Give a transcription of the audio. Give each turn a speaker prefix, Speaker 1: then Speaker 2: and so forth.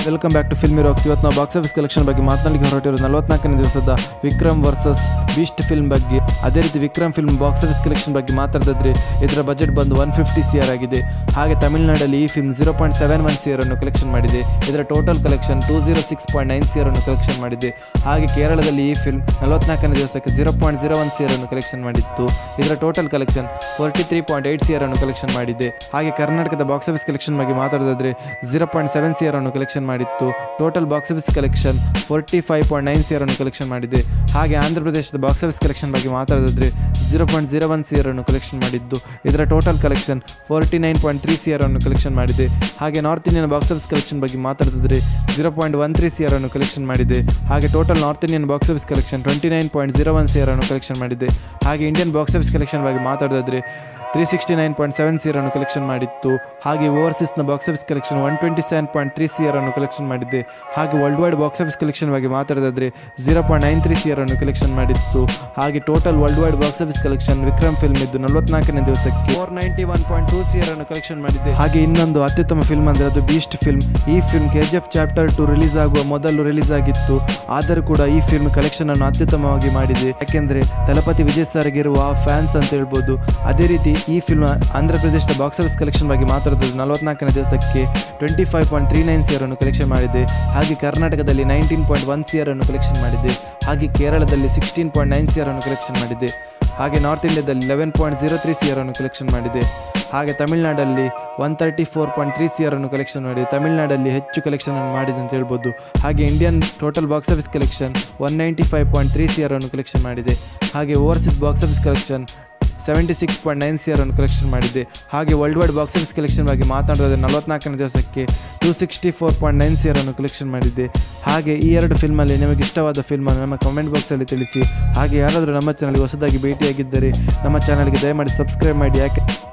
Speaker 1: welcome back to filmy rocks ಇವತ್ತು ನಾವು box office collection ಬಗ್ಗೆ ಮಾತನಾಡಲಿಕ್ಕೆ ಹೊರಟಿರೋ ನಲವತ್ನಾಲ್ಕನೇ ದಿವಸದ ವಿಕ್ರಮ್ ವರ್ಸಸ್ ಬೀಸ್ಟ್ ಫಿಲ್ಮ್ ಬಗ್ಗೆ ಅದೇ ರೀತಿ Vikram film box office collection ಬಗ್ಗೆ ಮಾತಾಡಿದ್ರೆ ಇದರ ಬಜೆಟ್ ಬಂದು ಒನ್ ಫಿಫ್ಟಿ ಸಿ ಆರ್ ಆಗಿದೆ ಹಾಗೆ ತಮಿಳುನಾಡಲ್ಲಿ ಈ film zero point seven one C R ಅನ್ನು ಕಲೆಕ್ಷನ್ ಮಾಡಿದೆ ಇದರ total collection two zero six point nine C R ಅನ್ನು ಕಲೆಕ್ಷನ್ ಮಾಡಿದೆ ಹಾಗೆ ಕೇರಳದಲ್ಲಿ ಈ ಫಿಲ್ಮ್ ನಲವತ್ನಾಲ್ಕನೇ ದಿವಸಕ್ಕೆ zero point zero one C R ಅನ್ನು ಕಲೆಕ್ಷನ್ ಮಾಡಿತ್ತು ಇದರ total collection forty three point eight C R ಅನ್ನು ಕಲೆಕ್ಷನ್ ಮಾಡಿದೆ ಹಾಗೆ ಕರ್ನಾಟಕದ ಬಾಕ್ಸ್ ಆಫೀಸ್ ಕಲೆಕ್ಷನ್ ಬಗ್ಗೆ ಮಾತಾಡೋದಾದ್ರೆ zero point seven C R ಅನ್ನು ಕಲೆಕ್ಷನ್ ಮಾಡಿತ್ತು total box office collection forty five point nine C R ಅನ್ನು ಕಲೆಕ್ಷನ್ ಮಾಡಿದೆ ಹಾಗೆ ಆಂಧ್ರ ಪ್ರದೇಶದ ಬಾಕ್ಸ್ ಆಫೀಸ್ ಕಲೆಕ್ಷನ್ ಬಗ್ಗೆ ಮಾತಾಡೋದಾದ್ರೆ zero point zero one C R ಅನ್ನು ಕಲೆಕ್ಷನ್ ಮಾಡಿದ್ದು ಇದರ total collection forty nine point three C R ಅನ್ನು ಕಲೆಕ್ಷನ್ ಮಾಡಿದೆ ಹಾಗೆ north Indian box office collection ಬಗ್ಗೆ ಮಾತಾಡಿದ್ರೆ zero point one three C R ಅನ್ನು ಕಲೆಕ್ಷನ್ ಮಾಡಿದೆ ಹಾಗೆ total north Indian box office collection twenty nine point zero one C R ಅನ್ನು collection ಮಾಡಿದೆ ಹಾಗೆ ಇಂಡಿಯನ್ ಬಾಕ್ಸ್ ಆಫೀಸ್ ಕಲೆಕ್ಷನ್ ಬಗ್ಗೆ ಮಾತಾಡೋದಾದ್ರೆ three sixty nine point seven C ಅನ್ನು collection ಮಾಡಿತ್ತು ಹಾಗೆ ಓವರ್ಸೀಸ್ನ box office collection one twenty seven point three C ಅನ್ನು ಕಲೆಕ್ಷನ್ ಮಾಡಿದೆ ಹಾಗೆ world wide box office collection ಬಗ್ಗೆ ಮಾತಾಡೋದಾದ್ರೆ zero point nine three C ಅನ್ನು ಕಲೆಕ್ಷನ್ ಮಾಡಿತ್ತು ಹಾಗೆ total world wide box office collection Vikram film ಇದ್ದು ನಲವತ್ನಾಲ್ಕನೇ ದಿವಸಕ್ಕೆ four ninety one point two C ಅನ್ನು ಕಲೆಕ್ಷನ್ ಮಾಡಿದೆ ಹಾಗೆ ಇನ್ನೊಂದು ಅತ್ಯುತ್ತಮ ಫಿಲ್ಮ್ ಅಂದರೆ ಅದು ಬೀಸ್ಟ್ ಫಿಲ್ಮ್ ಈ film K G F chapter two release ಆಗುವ ಮೊದಲು ರಿಲೀಸ್ ಆಗಿತ್ತು ಆದರೂ ಕೂಡ ಈ ಫಿಲ್ಮ್ ಕಲೆಕ್ಷನ್ ಅನ್ನು ಅತ್ಯುತ್ತಮವಾಗಿ ಮಾಡಿದೆ ಯಾಕೆಂದರೆ ತಲಪತಿ ವಿಜಯ್ ಸರ್ಗಿರುವ ಫ್ಯಾನ್ಸ್ ಅಂತ ಹೇಳ್ಬೋದು ಅದೇ ರೀತಿ ಈ ಫಿಲ್ಮ್ ಆಂಧ್ರ ಪ್ರದೇಶದ ಬಾಕ್ಸ್ ಆಫೀಸ್ ಕಲೆಕ್ಷನ್ ಬಗ್ಗೆ ಮಾತಾಡೋದು ನಲವತ್ನಾಲ್ಕನೇ ದಿವಸಕ್ಕೆ twenty five point three nine C ಅನ್ನು ಕಲೆಕ್ಷನ್ ಮಾಡಿದೆ ಹಾಗೆ ಕರ್ನಾಟಕದಲ್ಲಿ ನೈನ್ಟೀನ್ ಪಾಯಿಂಟ್ ಒನ್ ಸಿ ಅನ್ನು ಕಲೆಕ್ಷನ್ ಮಾಡಿದೆ ಹಾಗೆ ಕೇರಳದಲ್ಲಿ ಸಿಕ್ಸ್ಟೀನ್ ಪಾಯಿಂಟ್ ನೈನ್ ಸಿ ಅನ್ನು ಕಲೆಕ್ಷನ್ ಮಾಡಿದೆ ಹಾಗೆ ನಾರ್ತ್ ಇಂಡಿಯಾದಲ್ಲಿ eleven point zero three C ಅನ್ನು ಕಲೆಕ್ಷನ್ ಮಾಡಿದೆ ಹಾಗೆ ತಮಿಳುನಾಡಲ್ಲಿ one thirty four point three C ಅನ್ನು ಕಲೆಕ್ಷನ್ ಮಾಡಿದೆ ತಮಿಳುನಾಡಲ್ಲಿ ಹೆಚ್ಚು ಕಲೆಕ್ಷನ್ ಅನ್ನು ಮಾಡಿದೆ ಅಂತ ಹೇಳ್ಬೋದು ಹಾಗೆ Indian total box office collection one ninety five point three C ಅನ್ನು ಕಲೆಕ್ಷನ್ ಮಾಡಿದೆ ಹಾಗೆ overseas box office collection seventy six point nine C ಅನ್ನು ಕಲೆಕ್ಷನ್ ಮಾಡಿದೆ ಹಾಗೆ world wide box office collection ಬಗ್ಗೆ ಮಾತನಾಡೋದ್ರೆ ನಲವತ್ನಾಲ್ಕನೇ ದಿವಸಕ್ಕೆ two sixty four point nine C ಅನ್ನು ಕಲೆಕ್ಷನ್ ಮಾಡಿದೆ ಹಾಗೆ ಈ ಎರಡು ಫಿಲ್ಮಲ್ಲಿ ನಿಮಗೆ ಇಷ್ಟವಾದ ಫಿಲ್ಮನ್ನು ನಮ್ಮ ಕಮೆಂಟ್ ಬಾಕ್ಸಲ್ಲಿ ತಿಳಿಸಿ ಹಾಗೆ ಯಾರಾದರೂ ನಮ್ಮ ಚಾನಲ್ಗೆ ಹೊಸದಾಗಿ ಭೇಟಿಯಾಗಿದ್ದರೆ ನಮ್ಮ ಚಾನಲ್ಗೆ ದಯಮಾಡಿ ಸಬ್ಸ್ಕ್ರೈಬ್ ಮಾಡಿ ಯಾಕೆ